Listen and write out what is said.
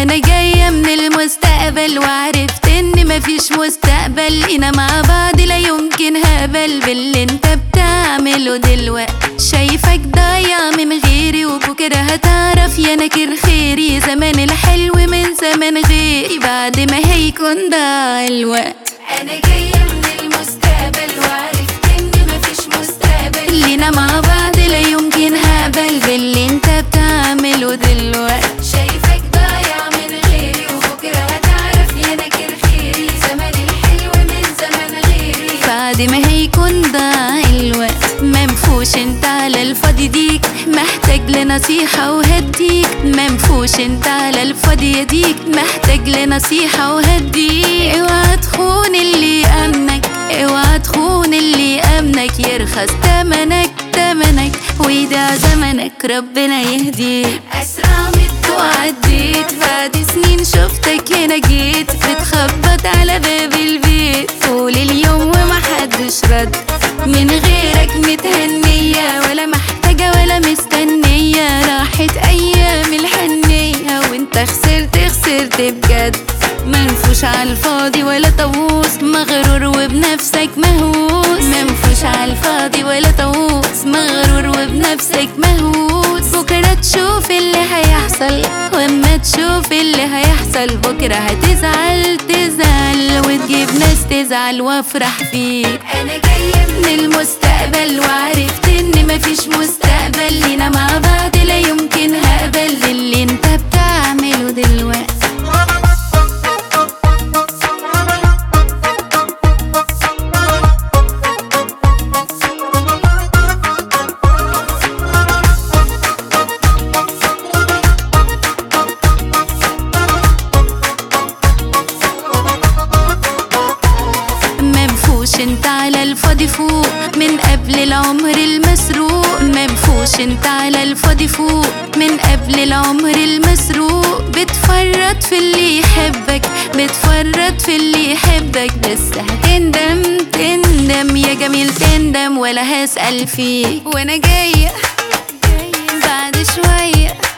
انا جاية من المستقبل وعرفت ان مفيش مستقبل لينا مع بعض لا يمكن هبل باللي انت بتعمله دلوقتي شايفك ضايع من غيري وبكرة هتعرف يا نكر خيري زمان الحلو من زمان غيري بعد ما هيكون ضاع الوقت انا جاية من المستقبل وعرفت ان مفيش مستقبل لينا مع بعض لا يمكن هبل باللي انت بتعمله دلوقتي شايفك ضايع من غيري وبكرة هتعرف يا نكر خيري زمان الحلو من زمان غيري بعد ما هيكون ضاع الوقت منفوش انت على الفاضي ديك محتاج لنصيحة وهديك منفوش انت على الفاضي يديك محتاج لنصيحة وهديك اوعى تخون اللي امنك اوعى تخون اللي امنك يرخص تمنك تمنك ويدع زمنك ربنا يهديك اسرع مت وعديت بعد سنين شفتك هنا جيت بتخبط على باب البيت طول اليوم ومحدش رد من غيرك متهنية ولا محتاجة ولا مستنية راحت أيام الحنية وانت خسرت خسرت بجد منفوش على الفاضي ولا طاووس مغرور وبنفسك مهووس منفوش على الفاضي ولا طاووس مغرور وبنفسك مهووس بكرة تشوف اللي هيحصل واما تشوف اللي هيحصل بكرة هتزعل تزعل وتجيب ناس تزعل وافرح فيك انا جاية من المستقبل وعرفت ان مفيش مستقبل لينا مع بعض لا يمكن هقبل اللي انت بتعمله دلوقتي منفوش انت على الفاضي فوق من قبل العمر المسروق منفوش انت على الفاضي فوق من قبل العمر المسروق بتفرط في اللي يحبك بتفرط في اللي يحبك بس هتندم تندم يا جميل تندم ولا هسأل فيك وانا جاية بعد شوية